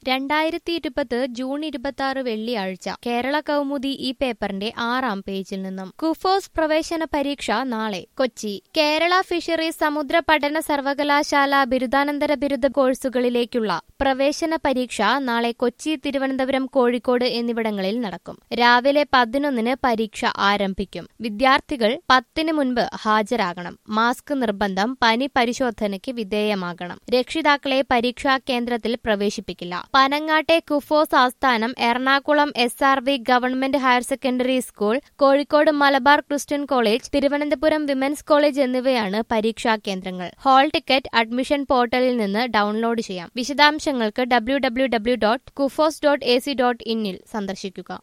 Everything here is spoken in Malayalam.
രണ്ടായിരത്തി ഇരുപത് ജൂൺ ഇരുപത്തി ആറ് വെള്ളിയാഴ്ച കേരള കൗമുദി ഈ പേപ്പറിന്റെ ആറാം പേജിൽ നിന്നും കുഫോസ് പ്രവേശന പരീക്ഷ നാളെ കൊച്ചി കേരള ഫിഷറീസ് സമുദ്ര പഠന സർവകലാശാല ബിരുദാനന്തര ബിരുദ കോഴ്സുകളിലേക്കുള്ള പ്രവേശന പരീക്ഷ നാളെ കൊച്ചി തിരുവനന്തപുരം കോഴിക്കോട് എന്നിവിടങ്ങളിൽ നടക്കും രാവിലെ പതിനൊന്നിന് പരീക്ഷ ആരംഭിക്കും വിദ്യാർത്ഥികൾ പത്തിന് മുൻപ് ഹാജരാകണം മാസ്ക് നിർബന്ധം പനി പരിശോധനയ്ക്ക് വിധേയമാകണം രക്ഷിതാക്കളെ പരീക്ഷാ കേന്ദ്രത്തിൽ പ്രവേശിപ്പിക്കില്ല പനങ്ങാട്ടെ കുഫോസ് ആസ്ഥാനം Ernakulam S R V government higher secondary school Kozhikode Malabar Christian college Thiruvananthapuram women's college എന്നിവയാണ് പരീക്ഷാ കേന്ദ്രങ്ങൾ ഹാൾ ടിക്കറ്റ് അഡ്മിഷൻ പോർട്ടലിൽ നിന്ന് ഡൗൺലോഡ് ചെയ്യാം വിശദാംശങ്ങൾക്ക് W W W dot KUFOS dot A C dot ഇന്നിൽ സന്ദർശിക്കുക